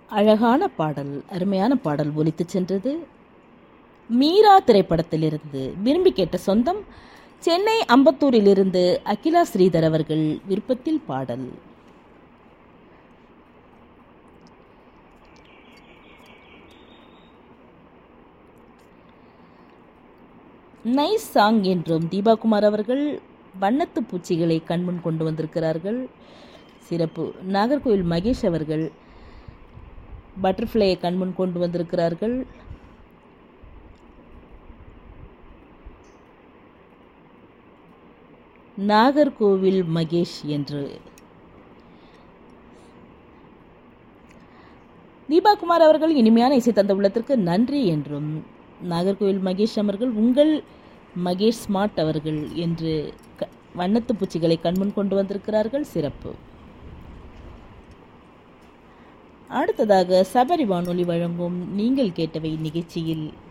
அழகான பாடல் அருமையான பாடல் ஒலித்துச் சென்றது மீரா திரைப்படத்திலிருந்து விரும்பி கேட்ட சொந்தம் சென்னை அம்பத்தூரிலிருந்து அகிலா ஸ்ரீதர் அவர்கள் விருப்பத்தில் பாடல் நைஸ் சாங் என்றும் தீபாகுமார் அவர்கள் வண்ணத்து பூச்சிகளை கண்முன் கொண்டு வந்திருக்கிறார்கள் சிறப்பு நாகர்கோவில் மகேஷ் அவர்கள் பட்டர்ஃப்ளையை கண்முன் கொண்டு வந்திருக்கிறார்கள் நாகர்கோவில் மகேஷ் என்று தீபாகுமார் அவர்கள் இனிமையான இசை தந்த உள்ளத்திற்கு நன்றி என்றும் நாகர்கோவில் மகேஷ் அவர்கள் உங்கள் மகேஷ் ஸ்மார்ட் அவர்கள் என்று க வண்ணத்து பூச்சிகளை கண்முன் கொண்டு வந்திருக்கிறார்கள் சிறப்பு அடுத்ததாக சபரி வானொலி வழங்கும் நீங்கள் கேட்டவை நிகழ்ச்சியில்